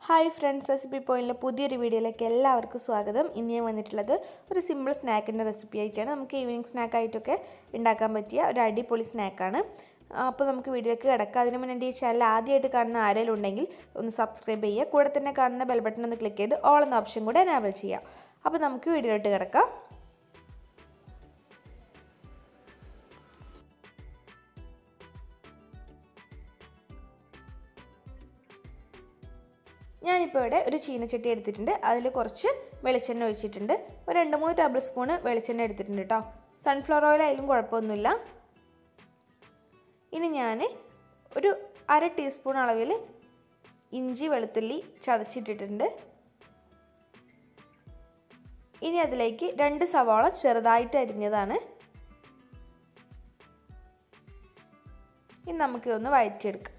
hi friends recipe പോയിന്റിലെ പുതിയൊരു വീഡിയോയിലേക്ക് എല്ലാവർക്കും സ്വാഗതം ഇന്ന് ഞാൻ വന്നിട്ടുള്ളത് ഒരു സിമ്പിൾ സ്നാക്കിൻ്റെ റെസിപ്പി ആയിട്ടാണ് നമുക്ക് ഈവനിങ് സ്നാക്കായിട്ടൊക്കെ ഉണ്ടാക്കാൻ പറ്റിയ ഒരു അടിപൊളി സ്നാക്കാണ് അപ്പോൾ നമുക്ക് വീഡിയോയിലേക്ക് കിടക്കാം അതിന് മുന്നേ എൻ്റെ ഈ ചാനൽ ആദ്യമായിട്ട് കാണുന്ന ആരെങ്കിലും ഉണ്ടെങ്കിൽ ഒന്ന് സബ്സ്ക്രൈബ് ചെയ്യുക കൂടെ തന്നെ കാണുന്ന ബെൽ ബട്ടൺ ഒന്ന് ക്ലിക്ക് ചെയ്ത് ഓൾ എന്ന ഓപ്ഷൻ കൂടെ എനാബിൾ ചെയ്യാം അപ്പോൾ നമുക്ക് വീഡിയോയിലോട്ട് കിടക്കാം ഞാനിപ്പോൾ ഇവിടെ ഒരു ചീനച്ചട്ടി എടുത്തിട്ടുണ്ട് അതിൽ കുറച്ച് വെളിച്ചെണ്ണ ഒഴിച്ചിട്ടുണ്ട് ഒരു രണ്ട് മൂന്ന് ടേബിൾ സ്പൂണ് വെളിച്ചെണ്ണ എടുത്തിട്ടുണ്ട് കേട്ടോ സൺഫ്ലവർ ഓയിൽ ആയാലും കുഴപ്പമൊന്നുമില്ല ഇനി ഞാൻ ഒരു അര ടീസ്പൂൺ അളവിൽ ഇഞ്ചി വെളുത്തുള്ളി ചതച്ചിട്ടിട്ടുണ്ട് ഇനി അതിലേക്ക് രണ്ട് സവാള ചെറുതായിട്ട് അരിഞ്ഞതാണ് ഇനി നമുക്കിതൊന്ന് വഴറ്റിയെടുക്കാം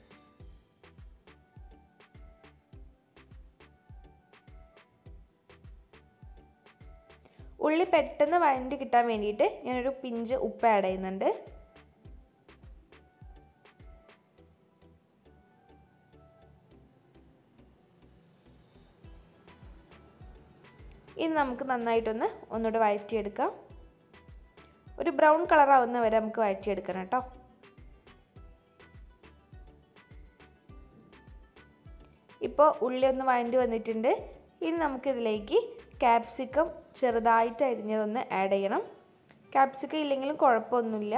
ഉള്ളി പെട്ടെന്ന് വഴണ്ടി കിട്ടാൻ വേണ്ടിയിട്ട് ഞാനൊരു പിഞ്ച് ഉപ്പ് ആഡ് ചെയ്യുന്നുണ്ട് ഇനി നമുക്ക് നന്നായിട്ടൊന്ന് ഒന്നുകൂടെ വഴറ്റിയെടുക്കാം ഒരു ബ്രൗൺ കളർ ആവുന്ന വരെ നമുക്ക് വഴറ്റിയെടുക്കണം കേട്ടോ ഇപ്പോൾ ഉള്ളി ഒന്ന് വഴണ്ടി വന്നിട്ടുണ്ട് ഇനി നമുക്കിതിലേക്ക് ക്യാപ്സിക്കം ചെറുതായിട്ട് അരിഞ്ഞതൊന്ന് ആഡ് ചെയ്യണം ക്യാപ്സിക്കം ഇല്ലെങ്കിലും കുഴപ്പമൊന്നുമില്ല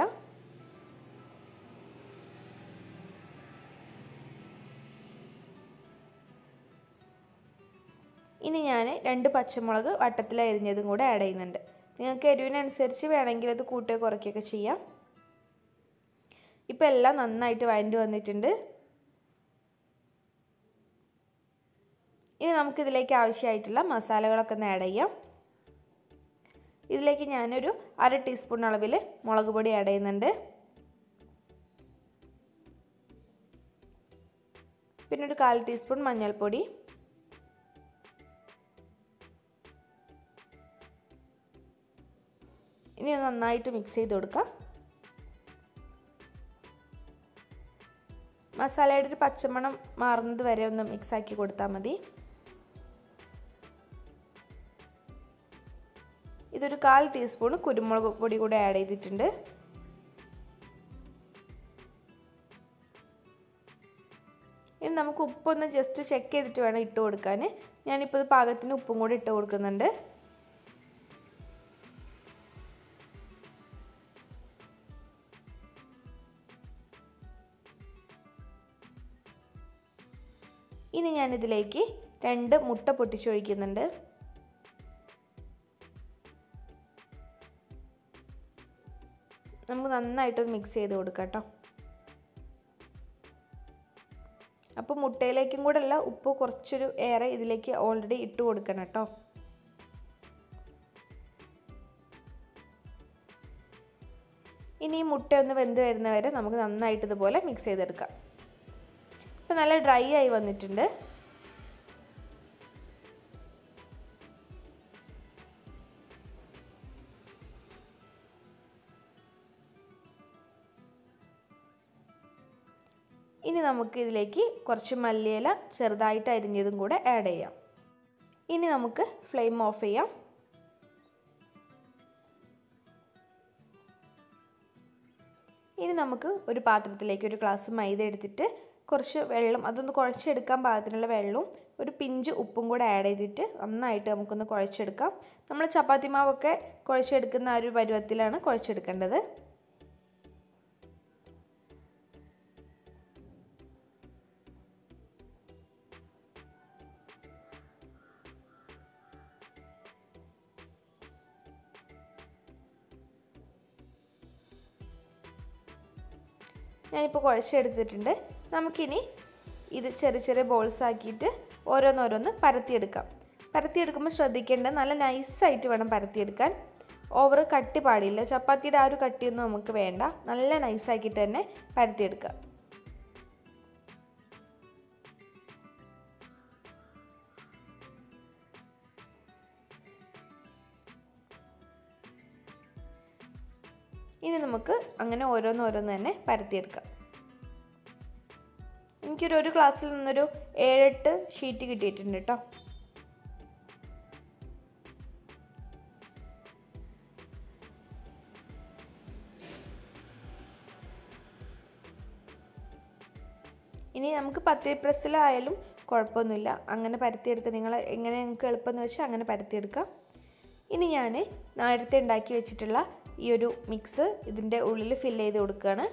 ഇനി ഞാൻ രണ്ട് പച്ചമുളക് വട്ടത്തിൽ അരിഞ്ഞതും കൂടെ ആഡ് ചെയ്യുന്നുണ്ട് നിങ്ങൾക്ക് എരിവിനനുസരിച്ച് വേണമെങ്കിൽ അത് കൂട്ടുകയോ കുറയ്ക്കുകയൊക്കെ ചെയ്യാം ഇപ്പോൾ എല്ലാം നന്നായിട്ട് വഴണ്ടി വന്നിട്ടുണ്ട് ഇനി നമുക്കിതിലേക്ക് ആവശ്യമായിട്ടുള്ള മസാലകളൊക്കെ ഒന്ന് ആഡ് ചെയ്യാം ഇതിലേക്ക് ഞാനൊരു അര ടീസ്പൂൺ അളവിൽ മുളക് പൊടി ആഡ് ചെയ്യുന്നുണ്ട് പിന്നെ ഒരു കാൽ ടീസ്പൂൺ മഞ്ഞൾപ്പൊടി ഇനി ഒന്ന് നന്നായിട്ട് മിക്സ് ചെയ്ത് കൊടുക്കാം മസാലയുടെ ഒരു പച്ചമണം മാറുന്നത് വരെ ഒന്ന് മിക്സ് ആക്കി കൊടുത്താൽ മതി ഇതൊരു കാൽ ടീസ്പൂൺ കുരുമുളക് പൊടി കൂടെ ആഡ് ചെയ്തിട്ടുണ്ട് ഇനി നമുക്ക് ഉപ്പൊന്ന് ജസ്റ്റ് ചെക്ക് ചെയ്തിട്ട് വേണം ഇട്ട് കൊടുക്കാൻ ഞാനിപ്പോൾ ഇത് പാകത്തിന് ഉപ്പും കൂടി ഇട്ട് കൊടുക്കുന്നുണ്ട് ഇനി ഞാനിതിലേക്ക് രണ്ട് മുട്ട പൊട്ടിച്ചൊഴിക്കുന്നുണ്ട് നമുക്ക് നന്നായിട്ടൊന്ന് മിക്സ് ചെയ്ത് കൊടുക്കാം കേട്ടോ അപ്പോൾ മുട്ടയിലേക്കും കൂടെ അല്ല ഉപ്പ് കുറച്ചൊരു ഏറെ ഇതിലേക്ക് ഓൾറെഡി ഇട്ട് കൊടുക്കണം കേട്ടോ ഇനി ഈ മുട്ട ഒന്ന് വെന്ത് വരുന്നവരെ നമുക്ക് നന്നായിട്ട് ഇതുപോലെ മിക്സ് ചെയ്തെടുക്കാം ഇപ്പോൾ നല്ല ഡ്രൈ ആയി വന്നിട്ടുണ്ട് ഇനി നമുക്ക് ഇതിലേക്ക് കുറച്ച് മല്ലിയില ചെറുതായിട്ട് അരിഞ്ഞതും കൂടെ ആഡ് ചെയ്യാം ഇനി നമുക്ക് ഫ്ലെയിം ഓഫ് ചെയ്യാം ഇനി നമുക്ക് ഒരു പാത്രത്തിലേക്ക് ഒരു ഗ്ലാസ് മൈദ എടുത്തിട്ട് കുറച്ച് വെള്ളം അതൊന്ന് കുഴച്ചെടുക്കാൻ പാകത്തിനുള്ള വെള്ളവും ഒരു പിഞ്ച് ഉപ്പും കൂടെ ആഡ് ചെയ്തിട്ട് നന്നായിട്ട് നമുക്കൊന്ന് കുഴച്ചെടുക്കാം നമ്മൾ ചപ്പാത്തി മാവൊക്കെ കുഴച്ചെടുക്കുന്ന ആ ഒരു പരുവത്തിലാണ് കുഴച്ചെടുക്കേണ്ടത് ഞാനിപ്പോൾ കുഴച്ചെടുത്തിട്ടുണ്ട് നമുക്കിനി ഇത് ചെറിയ ചെറിയ ബോൾസ് ആക്കിയിട്ട് ഓരോന്നോരോന്ന് പരത്തിയെടുക്കാം പരത്തിയെടുക്കുമ്പോൾ ശ്രദ്ധിക്കേണ്ടത് നല്ല നൈസായിട്ട് വേണം പരത്തിയെടുക്കാൻ ഓവർ കട്ടി പാടില്ല ചപ്പാത്തിയുടെ ആ ഒരു കട്ടിയൊന്നും നമുക്ക് വേണ്ട നല്ല നൈസാക്കിയിട്ട് തന്നെ പരത്തിയെടുക്കുക ഇനി നമുക്ക് അങ്ങനെ ഓരോന്നോരോന്ന് തന്നെ പരത്തിയെടുക്കാം എനിക്കൊരു ഒരു ക്ലാസ്സിൽ നിന്നൊരു ഏഴെട്ട് ഷീറ്റ് കിട്ടിയിട്ടുണ്ട് കേട്ടോ ഇനി നമുക്ക് പത്തിരി പ്രസ്സിലായാലും കുഴപ്പമൊന്നുമില്ല അങ്ങനെ പരത്തിയെടുക്കുക നിങ്ങൾ എങ്ങനെ നിങ്ങൾക്ക് എളുപ്പമെന്ന് വെച്ചാൽ അങ്ങനെ പരത്തിയെടുക്കാം ഇനി ഞാൻ നേരത്തെ ഉണ്ടാക്കി വെച്ചിട്ടുള്ള ഈ ഒരു മിക്സ് ഇതിൻ്റെ ഉള്ളിൽ ഫില്ല് ചെയ്ത് കൊടുക്കുകയാണ്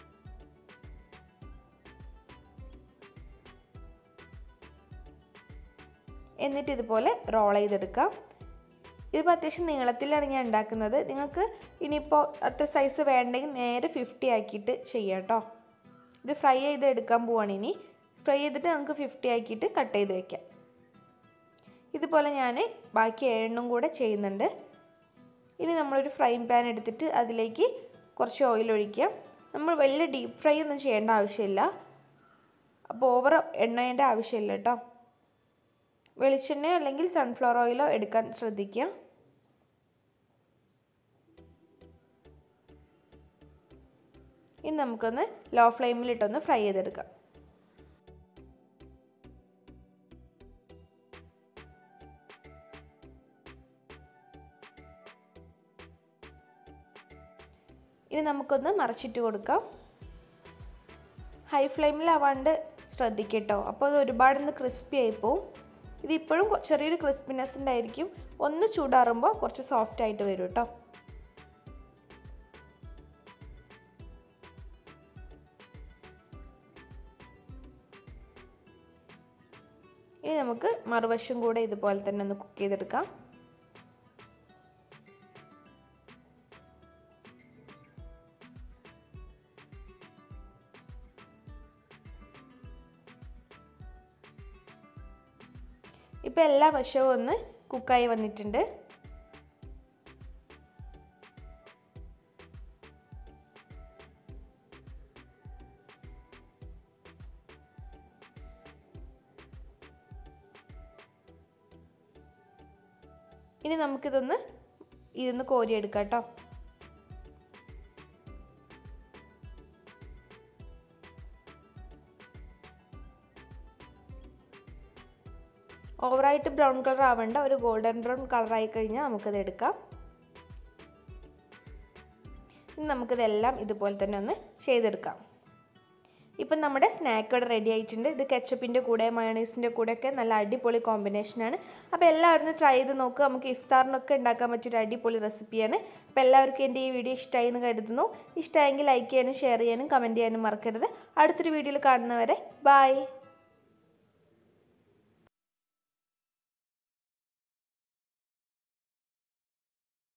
എന്നിട്ട് ഇതുപോലെ റോൾ ചെയ്തെടുക്കാം ഇതിപ്പോൾ അത്യാവശ്യം നീളത്തിലാണ് ഞാൻ ഉണ്ടാക്കുന്നത് നിങ്ങൾക്ക് ഇനിയിപ്പോൾ അത്ര സൈസ് വേണ്ടെങ്കിൽ നേരെ ഫിഫ്റ്റി ആക്കിയിട്ട് ചെയ്യാം കേട്ടോ ഇത് ഫ്രൈ ചെയ്ത് എടുക്കാൻ പോവാണ് ഇനി ഫ്രൈ ചെയ്തിട്ട് നമുക്ക് ഫിഫ്റ്റി ആക്കിയിട്ട് കട്ട് ചെയ്ത് വെക്കാം ഇതുപോലെ ഞാൻ ബാക്കി ഏഴെണ്ണം കൂടെ ചെയ്യുന്നുണ്ട് ഇനി നമ്മളൊരു ഫ്രൈങ് പാൻ എടുത്തിട്ട് അതിലേക്ക് കുറച്ച് ഓയിൽ ഒഴിക്കാം നമ്മൾ വലിയ ഡീപ്പ് ഫ്രൈ ഒന്നും ചെയ്യേണ്ട ആവശ്യമില്ല അപ്പോൾ ഓവർ എണ്ണേൻ്റെ ആവശ്യമില്ല കേട്ടോ വെളിച്ചെണ്ണയോ അല്ലെങ്കിൽ സൺഫ്ലവർ ഓയിലോ എടുക്കാൻ ശ്രദ്ധിക്കുക ഇനി നമുക്കൊന്ന് ലോ ഫ്ലെയിമിലിട്ടൊന്ന് ഫ്രൈ ചെയ്തെടുക്കാം ഇനി നമുക്കൊന്ന് മറച്ചിട്ട് കൊടുക്കാം ഹൈ ഫ്ലെയിമിലാവാണ്ട് ശ്രദ്ധിക്കട്ടോ അപ്പോൾ അത് ഒരുപാടൊന്ന് ക്രിസ്പി ആയി പോവും ഇതിപ്പോഴും ചെറിയൊരു ക്രിസ്പിനെസ് ഉണ്ടായിരിക്കും ഒന്ന് ചൂടാറുമ്പോൾ കുറച്ച് സോഫ്റ്റ് ആയിട്ട് വരും കേട്ടോ ഇനി നമുക്ക് മറുവശം കൂടെ ഇതുപോലെ തന്നെ ഒന്ന് കുക്ക് ചെയ്തെടുക്കാം ഇപ്പോൾ എല്ലാ വശവും ഒന്ന് കുക്കായി വന്നിട്ടുണ്ട് ഇനി നമുക്കിതൊന്ന് ഇതൊന്ന് കോരിയെടുക്കാം കേട്ടോ ഓവറായിട്ട് ബ്രൗൺ കളർ ആവേണ്ട ഒരു ഗോൾഡൻ ബ്രൗൺ കളറായി കഴിഞ്ഞാൽ നമുക്കത് എടുക്കാം ഇനി നമുക്കിതെല്ലാം ഇതുപോലെ തന്നെ ഒന്ന് ചെയ്തെടുക്കാം ഇപ്പം നമ്മുടെ സ്നാക്ക് ഇവിടെ റെഡി ആയിട്ടുണ്ട് ഇത് കെച്ചപ്പിൻ്റെ കൂടെ മയോണൈസിൻ്റെ കൂടെയൊക്കെ നല്ല അടിപൊളി കോമ്പിനേഷനാണ് അപ്പോൾ എല്ലാവരും ഒന്ന് ട്രൈ ചെയ്ത് നോക്കുക നമുക്ക് ഇഫ്താറിനൊക്കെ ഉണ്ടാക്കാൻ പറ്റിയൊരു അടിപൊളി റെസിപ്പിയാണ് അപ്പോൾ എല്ലാവർക്കും എൻ്റെ ഈ വീഡിയോ ഇഷ്ടമായി എന്ന് കരുതുന്നു ഇഷ്ടമായെങ്കിൽ ലൈക്ക് ചെയ്യാനും ഷെയർ ചെയ്യാനും കമൻറ്റ് ചെയ്യാനും മറക്കരുത് അടുത്തൊരു വീഡിയോയിൽ കാണുന്നവരെ ബായ്